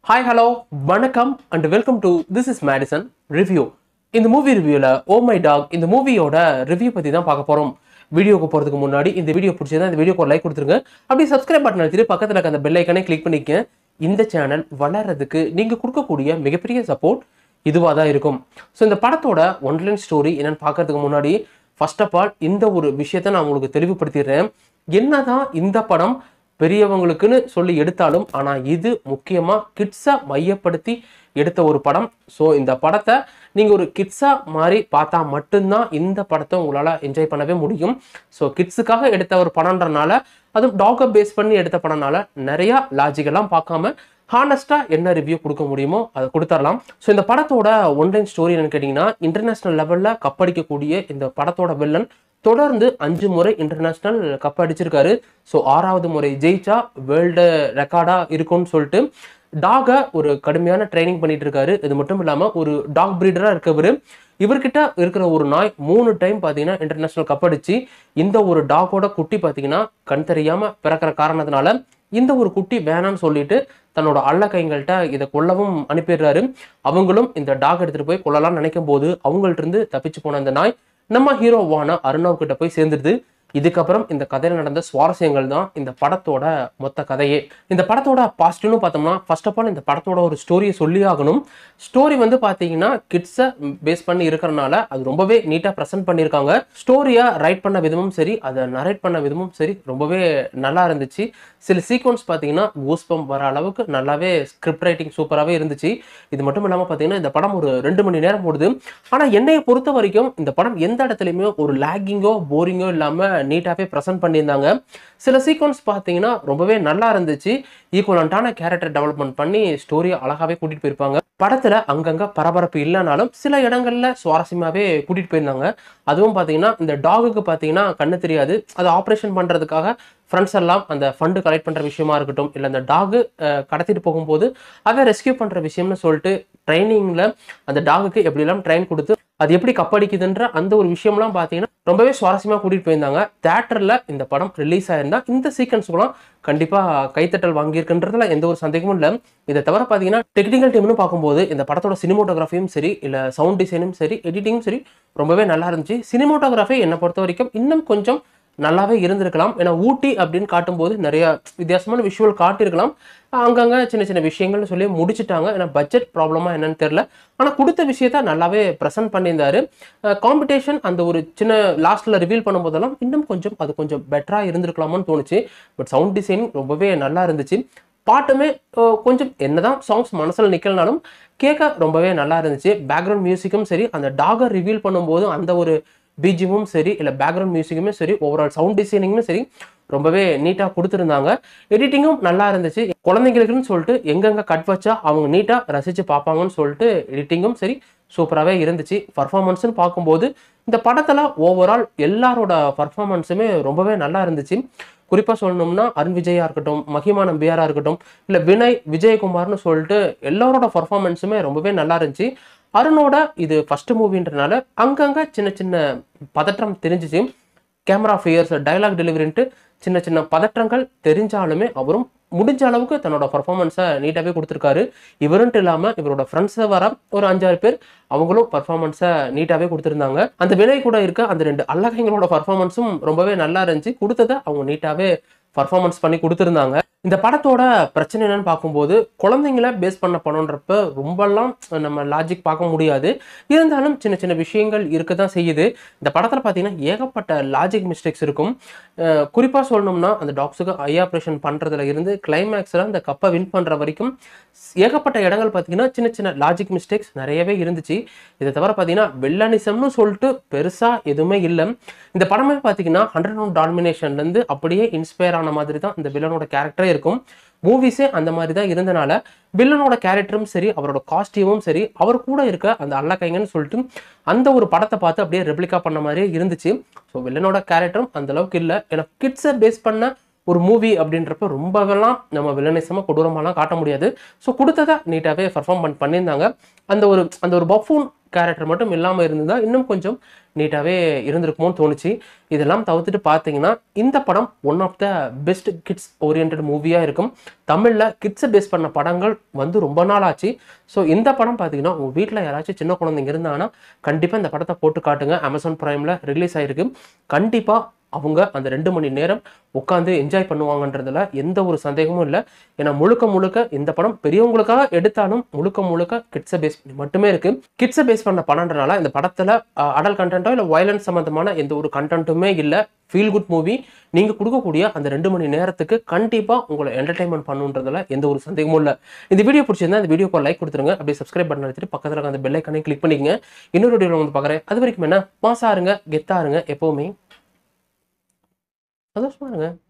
hi hello வணக்கம் and welcome to this is Madison review இந்த movie ரிவ்யூவில் oh my dog இந்த மூவியோட ரிவ்யூ பற்றி தான் பார்க்க போகிறோம் வீடியோக்கு போகிறதுக்கு முன்னாடி இந்த வீடியோ பிடிச்சதா இந்த வீடியோக்கு ஒரு லைக் கொடுத்துருங்க அப்படியே சப்ஸ்கிரைப் பட்டன் அழுத்திட்டு பக்கத்தில் இருக்க அந்த பெல் ஐக்கனே கிளிக் பண்ணிக்க இந்த சேனல் வளர்றதுக்கு நீங்கள் கொடுக்கக்கூடிய மிகப்பெரிய சப்போர்ட் இதுவாக தான் இருக்கும் ஸோ இந்த படத்தோட ஒன்லைன் ஸ்டோரி என்னன்னு பார்க்கறதுக்கு முன்னாடி ஃபர்ஸ்ட் ஆஃப் ஆல் இந்த ஒரு விஷயத்தை நான் உங்களுக்கு தெளிவுபடுத்திடுறேன் என்னதான் இந்த படம் பெரியவங்களுக்குன்னு சொல்லி எடுத்தாலும் ஆனால் இது முக்கியமாக கிட்ஸை மையப்படுத்தி எடுத்த ஒரு படம் ஸோ இந்த படத்தை நீங்கள் ஒரு கிட்ஸாக மாதிரி பார்த்தா மட்டும்தான் இந்த படத்தை உங்களால் என்ஜாய் பண்ணவே முடியும் ஸோ கிட்ஸுக்காக எடுத்த ஒரு படம்ன்றனால அதுவும் டாகை பேஸ் பண்ணி எடுத்த படம்னால நிறையா லாஜிக்கெல்லாம் பார்க்காம ஹானஸ்ட்டாக என்ன ரிவ்யூ கொடுக்க முடியுமோ அதை கொடுத்துடலாம் ஸோ இந்த படத்தோட ஒன்லைன் ஸ்டோரி என்னன்னு கேட்டிங்கன்னா இன்டர்நேஷ்னல் லெவலில் கப்படிக்கக்கூடிய இந்த படத்தோட வில்லன் தொடர்ந்து அஞ்சு முறை இன்டர்நேஷ்னல் கப் அடிச்சிருக்காரு ஸோ ஆறாவது முறை ஜெயிச்சா வேர்ல்டு ரெக்கார்டாக இருக்கும்னு சொல்லிட்டு டாகை ஒரு கடுமையான ட்ரைனிங் பண்ணிட்டு இருக்காரு இது மட்டும் இல்லாமல் ஒரு டாக் பிரீடராக இருக்கவர் இவர்கிட்ட இருக்கிற ஒரு நாய் மூணு டைம் பார்த்தீங்கன்னா இன்டர்நேஷ்னல் கப் அடிச்சு இந்த ஒரு டாகோட குட்டி பார்த்தீங்கன்னா கண் தெரியாமல் பிறக்கிற காரணத்தினால இந்த ஒரு குட்டி வேணான்னு சொல்லிட்டு தன்னோட அள்ள கைங்கள்கிட்ட இதை கொல்லவும் அனுப்பிடுறாரு அவங்களும் இந்த டாக் எடுத்துட்டு போய் கொல்லலாம்னு நினைக்கும் போது அவங்கள்ட்ட இருந்து தப்பிச்சு போன இந்த நாய் நம்ம ஹீரோவான அருணாவ் கிட்ட போய் சேர்ந்துருது இதுக்கப்புறம் இந்த கதையில் நடந்த சுவாரஸ்யங்கள் தான் இந்த படத்தோட மொத்த கதையே இந்த படத்தோட பாசிட்டிவ்னு பார்த்தோம்னா ஃபர்ஸ்ட் ஆஃப் ஆல் இந்த படத்தோட ஒரு ஸ்டோரியை சொல்லி ஆகணும் ஸ்டோரி வந்து பார்த்தீங்கன்னா கிட்ஸை பேஸ் பண்ணி இருக்கிறனால அது ரொம்பவே நீட்டாக ப்ரெசென்ட் பண்ணியிருக்காங்க ஸ்டோரியை ரைட் பண்ண விதமும் சரி அதை நரேட் பண்ண விதமும் சரி ரொம்பவே நல்லா இருந்துச்சு சில சீக்வன்ஸ் பார்த்தீங்கன்னா கூஸ்பம் வர அளவுக்கு நல்லாவே ஸ்கிரிப்ட் ரைட்டிங் சூப்பராகவே இருந்துச்சு இது மட்டும் இல்லாமல் பார்த்தீங்கன்னா இந்த படம் ஒரு ரெண்டு மணி நேரம் ஓடுது ஆனால் என்னையை பொறுத்த வரைக்கும் இந்த படம் எந்த இடத்துலையுமே ஒரு லேக்கிங்கோ போரிங்கோ இல்லாமல் நீட்டாகவே ப்ரெசென்ட் பண்ணியிருந்தாங்க சில சீக்வன்ஸ் பார்த்தீங்கன்னா ரொம்பவே நல்லா இருந்துச்சு ஈக்குவலண்ட்டான கேரக்டர் டெவலப்மெண்ட் பண்ணி ஸ்டோரியை அழகாகவே கூட்டிகிட்டு போயிருப்பாங்க படத்தில் அங்கங்கே பரபரப்பு இல்லைனாலும் சில இடங்களில் சுவாரஸ்யமாகவே கூட்டிகிட்டு போயிருந்தாங்க அதுவும் பார்த்தீங்கன்னா இந்த டாகுக்கு பார்த்தீங்கன்னா கண்ணு தெரியாது அது ஆப்ரேஷன் பண்ணுறதுக்காக ஃப்ரெண்ட்ஸ் எல்லாம் அந்த ஃபண்டு கலெக்ட் பண்ணுற விஷயமா இருக்கட்டும் இல்லை அந்த டாகு கடத்திட்டு போகும்போது அதை ரெஸ்கியூ பண்ணுற விஷயம்னு சொல்லிட்டு ட்ரைனிங்கில் அந்த டாகுக்கு எப்படிலாம் ட்ரைன் கொடுத்து அது எப்படி கப்படிக்குதுன்ற அந்த ஒரு விஷயம்லாம் பார்த்தீங்கன்னா ரொம்பவே சுவாரஸ்யமாக கூட்டிகிட்டு போயிருந்தாங்க தேட்டரில் இந்த படம் ரிலீஸ் ஆயிருந்தா இந்த சீக்வன்ஸ்க்குலாம் கண்டிப்பாக கைத்தட்டல் வாங்கியிருக்குன்றதுல எந்த ஒரு சந்தேகமும் இல்லை இதை தவிர பார்த்தீங்கன்னா டெக்னிக்கல் டீம்னு பார்க்கும்போது இந்த படத்தோட சினிமோட்டோகிராஃபியும் சரி இல்லை சவுண்ட் டிசைனும் சரி எடிட்டிங்கும் சரி ரொம்பவே நல்லா இருந்துச்சு சினிமோட்டோகிராஃபி என்னை பொறுத்த வரைக்கும் இன்னும் கொஞ்சம் நல்லாவே இருந்திருக்கலாம் ஏன்னா ஊட்டி அப்படின்னு காட்டும்போது நிறைய வித்தியாசமான விஷுவல் காட்டியிருக்கலாம் அங்கங்கே சின்ன சின்ன விஷயங்கள்னு சொல்லி முடிச்சுட்டாங்க ஏன்னா பட்ஜெட் ப்ராப்ளமாக என்னன்னு தெரில ஆனால் கொடுத்த விஷயத்த நல்லாவே ப்ரெசென்ட் பண்ணியிருந்தாரு காம்படிஷன் அந்த ஒரு சின்ன லாஸ்ட்டில் ரிவீல் பண்ணும்போதெல்லாம் இன்னும் கொஞ்சம் அது கொஞ்சம் பெட்டராக இருந்திருக்கலாமான்னு தோணுச்சு பட் சவுண்ட் டிசைனிங் ரொம்பவே நல்லா இருந்துச்சு பாட்டுமே கொஞ்சம் என்னதான் சாங்ஸ் மனசில் நிற்கலனாலும் கேட்க ரொம்பவே நல்லா இருந்துச்சு பேக்ரவுண்ட் மியூசிக்கும் சரி அந்த டாகை ரிவீல் பண்ணும்போதும் அந்த ஒரு பிஜிமும் சரி இல்லை பேக்ரவுண்ட் மியூசிக்குமே சரி ஓவரால் சவுண்ட் டிசைனிங்குமே சரி ரொம்பவே நீட்டாக கொடுத்துருந்தாங்க எடிட்டிங்கும் நல்லா இருந்துச்சு குழந்தைங்களுக்குன்னு சொல்லிட்டு எங்கெங்கே கட் வச்சா அவங்க நீட்டாக ரசித்து பார்ப்பாங்கன்னு சொல்லிட்டு எடிட்டிங்கும் சரி சூப்பராகவே இருந்துச்சு பர்ஃபார்மன்ஸ்னு பார்க்கும்போது இந்த படத்தில் ஓவரால் எல்லாரோட பர்ஃபார்மன்ஸுமே ரொம்பவே நல்லா இருந்துச்சு குறிப்பாக சொல்லணும்னா அருண் விஜயா இருக்கட்டும் மகிமா நம்பியாரா இருக்கட்டும் இல்லை வினய் விஜயகுமார்னு சொல்லிட்டு எல்லாரோட பர்ஃபார்மன்ஸுமே ரொம்பவே நல்லா இருந்துச்சு அருணோட இது ஃபர்ஸ்ட் மூவின்றனால அங்கங்கே சின்ன சின்ன பதற்றம் தெரிஞ்சிச்சு கேமரா ஃபியர்ஸ் டைலாக் டெலிவரின்ட்டு சின்ன சின்ன பதற்றங்கள் தெரிஞ்சாலுமே அவரும் முடிஞ்ச அளவுக்கு தன்னோட பர்ஃபார்மன்ஸை நீட்டாகவே கொடுத்துருக்காரு இவருன்ட்டு இல்லாமல் இவரோட ஃப்ரெண்ட்ஸை வர ஒரு அஞ்சாறு பேர் அவங்களும் பர்ஃபார்மன்ஸை நீட்டாகவே கொடுத்துருந்தாங்க அந்த விலை கூட இருக்க அந்த ரெண்டு அல்லகைங்களோட பர்ஃபார்மன்ஸும் ரொம்பவே நல்லா இருந்துச்சு கொடுத்ததை அவங்க நீட்டாகவே பர்ஃபார்மன்ஸ் பண்ணி கொடுத்துருந்தாங்க இந்த படத்தோட பிரச்சனை என்னன்னு பார்க்கும்போது குழந்தைங்கள பேஸ் பண்ண படம்ன்றப்ப ரொம்பலாம் நம்ம லாஜிக் பார்க்க முடியாது இருந்தாலும் சின்ன சின்ன விஷயங்கள் இருக்க தான் செய்யுது இந்த படத்தில் பார்த்தீங்கன்னா ஏகப்பட்ட லாஜிக் மிஸ்டேக்ஸ் இருக்கும் குறிப்பாக சொல்லணும்னா அந்த டாக்ஸுக்கு ஐ ஆப்ரேஷன் பண்ணுறதுல இருந்து கிளைமேக்ஸில் அந்த கப்பை வின் பண்ணுற வரைக்கும் ஏகப்பட்ட இடங்கள் பார்த்தீங்கன்னா சின்ன சின்ன லாஜிக் மிஸ்டேக்ஸ் நிறையவே இருந்துச்சு இதை தவிர பார்த்தீங்கன்னா வெள்ளனிசம்னு சொல்லிட்டு பெருசாக எதுவுமே இல்லை இந்த படமே பார்த்தீங்கன்னா ஹண்ட்ரட் ஒன் டாமினேஷன்லேருந்து அப்படியே இன்ஸ்பயர் ஆன மாதிரி தான் இந்த வில்லனோட கேரக்டரே இருக்கும் மூவிஸே அந்த மாதிரி தான் இருந்தனால வில்லனோட கேரக்டரும் சரி அவரோட காஸ்டியூமும் சரி அவர் கூட இருக்க அந்த அல்லக்கைங்கன்னு சொல்லிட்டு அந்த ஒரு படத்தை பார்த்து அப்படியே ரெப்ளிகா பண்ண மாதிரியே இருந்துச்சு ஸோ வில்லனோட கேரக்டரும் அந்த அளவுக்கு இல்லை ஏன்னா கிட்ஸை பேஸ் பண்ண ஒரு மூவி அப்படின்றப்ப ரொம்பவெல்லாம் நம்ம வில்லனிசமாக கொடூரமாலாம் காட்ட முடியாது ஸோ கொடுத்ததை நீட்டாகவே பர்ஃபார்ம் பண்ணி பண்ணியிருந்தாங்க அந்த ஒரு அந்த ஒரு பஃபூன் கேரக்டர் மட்டும் இல்லாமல் இருந்ததா இன்னும் கொஞ்சம் நீட்டாகவே இருந்திருக்குமோன்னு தோணுச்சு இதெல்லாம் தவிர்த்துட்டு பார்த்தீங்கன்னா இந்த படம் one of the best kids orient மூவியாக இருக்கும் தமிழில் கிட்ஸை பேஸ் பண்ண படங்கள் வந்து ரொம்ப நாள் ஆச்சு ஸோ இந்த படம் பார்த்தீங்கன்னா உங்கள் வீட்டில் யாராச்சும் சின்ன குழந்தைங்க இருந்தாங்கன்னா கண்டிப்பாக இந்த படத்தை போட்டு காட்டுங்க அமேசான் ப்ரைமில் ரிலீஸ் ஆகிருக்கு கண்டிப்பாக அவங்க அந்த ரெண்டு மணி நேரம் உட்காந்து என்ஜாய் பண்ணுவாங்கன்றதுல எந்த ஒரு சந்தேகமும் இல்லை ஏன்னா முழுக்க முழுக்க இந்த படம் பெரியவங்களுக்காக எடுத்தாலும் முழுக்க முழுக்க கிட்ஸை பேஸ் பண்ணி மட்டுமே இருக்கு கிட்ஸை பேஸ் பண்ண படம்ன்றனால இந்த படத்துல அடல் கண்டென்ட்டோ இல்லை வயலன்ஸ் சம்மந்தமான எந்த ஒரு கண்டென்ட்டுமே இல்லை ஃபீல் குட் மூவி நீங்கள் கொடுக்கக்கூடிய அந்த ரெண்டு மணி நேரத்துக்கு கண்டிப்பாக உங்களை என்டர்டைன்மெண்ட் பண்ணுன்றதுல எந்த ஒரு சந்தேகமும் இல்லை இந்த வீடியோ பிடிச்சிருந்தா இந்த வீடியோக்கு லைக் கொடுத்துருங்க அப்படியே சப்ஸ்கிரைப் பண்ண எடுத்துட்டு பக்கத்தில் அந்த பெல் ஐக்கனையும் கிளிக் பண்ணிக்கங்க இன்னொரு வீடியோவில் வந்து பார்க்குறேன் அது வரைக்கும் என்ன மாசா இருங்க கெத்தா இருங்க எப்போவுமே சந்தோஷமா இருங்க